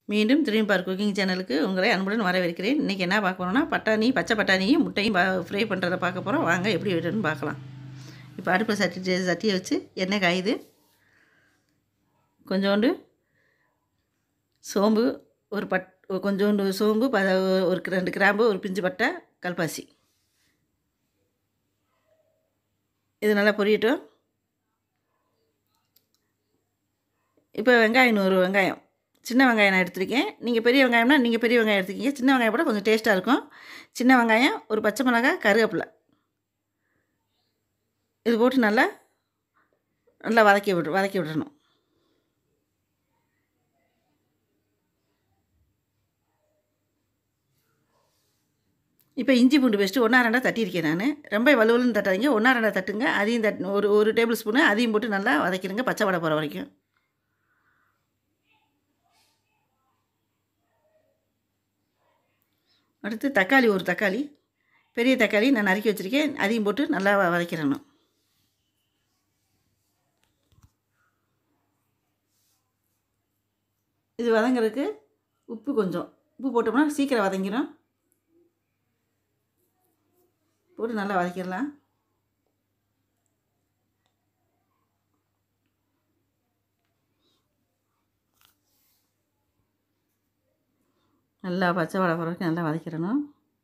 மீண்டும் திரும்பி பார் குக்கிங் சேனலுக்கு உங்களை அன்புடன் வரவேற்கிறேன் இன்றைக்கி என்ன பார்க்க போகிறோம்னா பட்டாணி பச்சை பட்டாணியும் முட்டையும் பா ஃப்ரை பண்ணுறதை பார்க்க போகிறோம் வாங்க எப்படி விடுன்னு பார்க்கலாம் இப்போ அடுப்பில் சட்டி சட்டியை வச்சு எண்ணெய் காயுது கொஞ்சோண்டு சோம்பு ஒரு பட் கொஞ்சோண்டு சோம்பு ப ஒரு ரெண்டு கிராம்பு ஒரு பிஞ்சு பட்டை கல்பாசி இது நல்லா பொரியட்டும் இப்போ வெங்காயம் நூறு வெங்காயம் சின்ன வெங்காயம் நான் எடுத்திருக்கேன் நீங்கள் பெரிய வெங்காயம்னா நீங்கள் பெரிய வெங்காயம் எடுத்துக்கிங்க சின்ன வெங்காயம் கூட கொஞ்சம் டேஸ்ட்டாக இருக்கும் சின்ன வெங்காயம் ஒரு பச்சை மிளகாய் கருவேப்பிலை இது போட்டு நல்லா நல்லா வதக்கி விடு வதக்கி விடணும் இப்போ இஞ்சி பூண்டு பேஸ்ட்டு ஒன்றா ரெண்டாக தட்டியிருக்கேன் நான் ரொம்ப வலுவலுன்னு தட்டாதீங்க ஒன்றா ரெண்டாக தட்டுங்க அதையும் தட் ஒரு ஒரு டேபிள் ஸ்பூனு அதையும் போட்டு நல்லா வதக்கிடுங்க பச்சை வடை போகிற வரைக்கும் அடுத்து தக்காளி ஒரு தக்காளி பெரிய தக்காளி நான் நறுக்கி வச்சுருக்கேன் அதையும் போட்டு நல்லா வ- வதக்கிடணும் இது வதங்குறதுக்கு உப்பு கொஞ்சம் உப்பு போட்டோம்னா சீக்கிரம் வதங்கிடும் போட்டு நல்லா வதக்கிடலாம் நல்லா பச்சை வடை போகிற வரைக்கும் நல்லா வதக்கிடணும்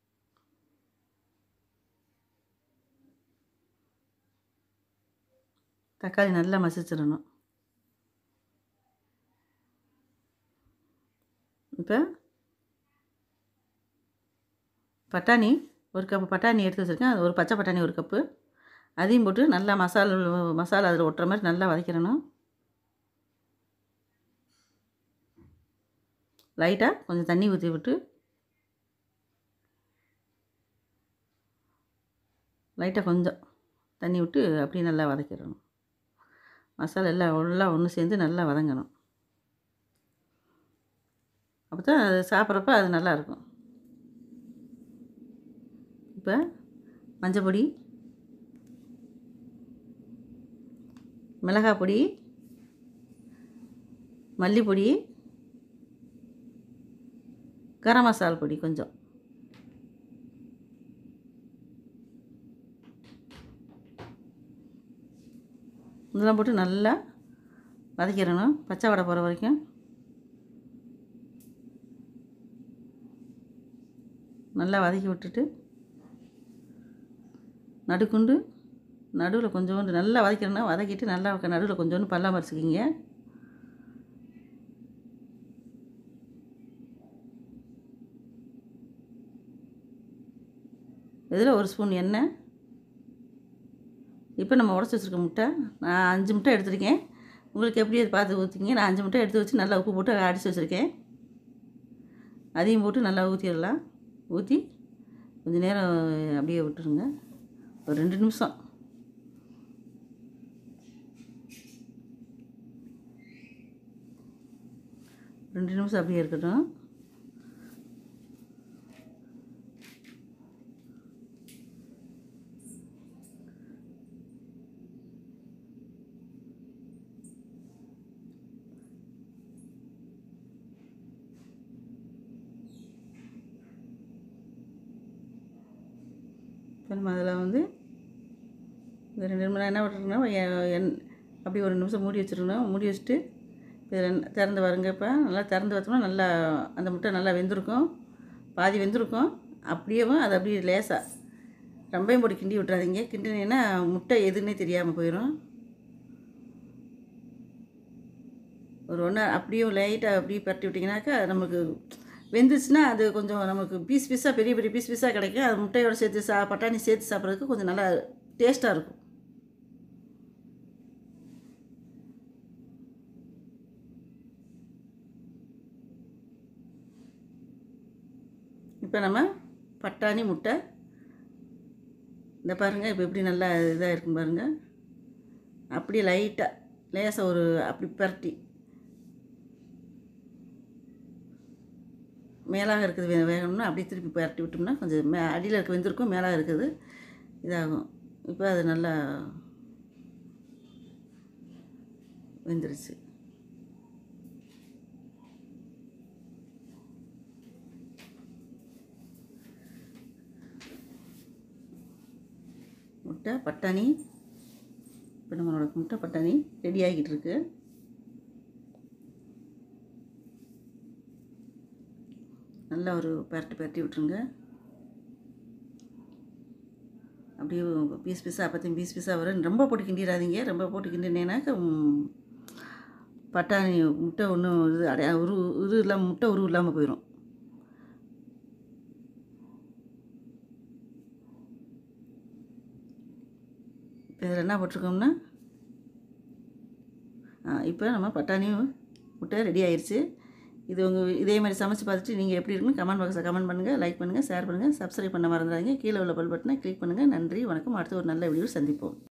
தக்காளி நல்லா மசிச்சிடணும் இப்போ பட்டாணி ஒரு கப்பு பட்டாணி எடுத்து வச்சுருக்கேன் அது ஒரு பச்சை பட்டாணி ஒரு கப்பு அதையும் போட்டு நல்லா மசாலா மசாலா அதில் ஒட்டுற மாதிரி நல்லா வதக்கிடணும் லைட்டாக கொஞ்சம் தண்ணி ஊற்றி விட்டு லைட்டாக கொஞ்சம் தண்ணி விட்டு அப்படியே நல்லா வதக்கிடணும் மசாலா எல்லாம் எல்லாம் ஒன்று சேர்ந்து நல்லா வதங்கணும் அப்போ தான் அது சாப்பிட்றப்ப அது நல்லாயிருக்கும் இப்போ மஞ்சள் பொடி மிளகாய் பொடி மல்லிப்பொடி கரம் மசாலா பொடி கொஞ்சம் இதெல்லாம் போட்டு நல்லா வதக்கிடணும் பச்சை வடை போகிற வரைக்கும் நல்லா வதக்கி விட்டுட்டு நடுக்குண்டு நடுவில் கொஞ்சோண்டு நல்லா வதக்கிடணும் வதக்கிட்டு நல்லா நடுவில் கொஞ்சோண்டு பல்லாம் பறிச்சுக்கிங்க இதில் ஒரு ஸ்பூன் எண்ணெய் இப்போ நம்ம உடச்சி வச்சுருக்க முட்டை நான் அஞ்சு முட்டை எடுத்திருக்கேன் உங்களுக்கு எப்படி அது பார்த்து ஊற்றிங்க நான் அஞ்சு முட்டை எடுத்து வச்சு நல்லா உப்பு போட்டு அடித்து வச்சுருக்கேன் அதையும் போட்டு நல்லா ஊற்றிடலாம் ஊற்றி கொஞ்சம் நேரம் அப்படியே விட்டுருங்க ஒரு ரெண்டு நிமிஷம் ரெண்டு நிமிஷம் அப்படியே இருக்கட்டும் இப்போ நம்ம அதில் வந்து இந்த ரெண்டு நிமிஷம் என்ன பண்ணுறோம்னா எண் அப்படி ஒரு நிமிஷம் மூடி வச்சிடணும் மூடி வச்சுட்டு இதில் திறந்து வருங்க இப்போ நல்லா திறந்து வச்சோம்னா நல்லா அந்த முட்டை நல்லா வெந்திருக்கும் பாதி வெந்திருக்கும் அப்படியேவும் அது அப்படியே லேசாக ரொம்பையும் போட்டு கிண்டி விட்றாதீங்க கிண்டினீங்கன்னா முட்டை எதுன்னே தெரியாமல் போயிடும் ஒரு ஒன்று அப்படியே லைட்டாக அப்படியே பரட்டி விட்டிங்கனாக்கா நமக்கு வெந்துச்சுன்னா அது கொஞ்சம் நமக்கு பீஸ் பீஸாக பெரிய பெரிய பீஸ் பீஸாக கிடைக்கும் அது முட்டையோட சேர்த்து சா பட்டாணி சேர்த்து சாப்பிட்றதுக்கு கொஞ்சம் நல்லா டேஸ்ட்டாக இருக்கும் இப்போ நம்ம பட்டாணி முட்டை இந்த பாருங்கள் இப்போ எப்படி நல்லா இதாக இருக்கும் பாருங்கள் அப்படியே லைட்டாக லேசாக ஒரு அப்படி பரட்டி மேலாக இருக்குது வே வேகணும்னா அப்படியே திருப்பி பரட்டி விட்டோம்னா கொஞ்சம் மே அடியில் இருக்க வெந்திருக்கும் மேலாக இருக்குது இதாகும் இப்போ அது நல்லா வெந்துருச்சு முட்டை பட்டாணி இப்போ நம்மளோட முட்டை பட்டாணி ரெடி ஆகிக்கிட்டு இருக்கு நல்லா ஒரு பரட்டு பரட்டி விட்ருங்க அப்படியே பீஸ் பீஸாக அப்போத்தையும் பீஸ் பீஸாக வரும் ரொம்ப போட்டு கிண்டிடாதீங்க ரொம்ப போட்டு கிண்டினேனாக்க ம், பட்டாணி முட்டை ஒன்றும் இது அடைய உரு உரு இல்லாமல் முட்டை உரு இல்லாமல் போயிடும் இதில் என்ன போட்டிருக்கோம்னா இப்போ நம்ம பட்டாணியும் முட்டை ரெடி ஆயிருச்சு இது உங்கள் இதே மாதிரி சமைச்சு பார்த்துட்டு நீங்கள் எப்படி இருக்குன்னு கமெண்ட் பாக்ஸில் கமெண்ட் பண்ணுங்கள் லைக் பண்ணுங்கள் ஷேர் பண்ணுங்கள் சப்ஸ்கிரைப் பண்ண மறந்துடாதீங்க கீழே உள்ள பெல் பட்டனை கிளிக் பண்ணுங்கள் நன்றி வணக்கம் அடுத்த ஒரு நல்ல வீடியோ சந்திப்போம்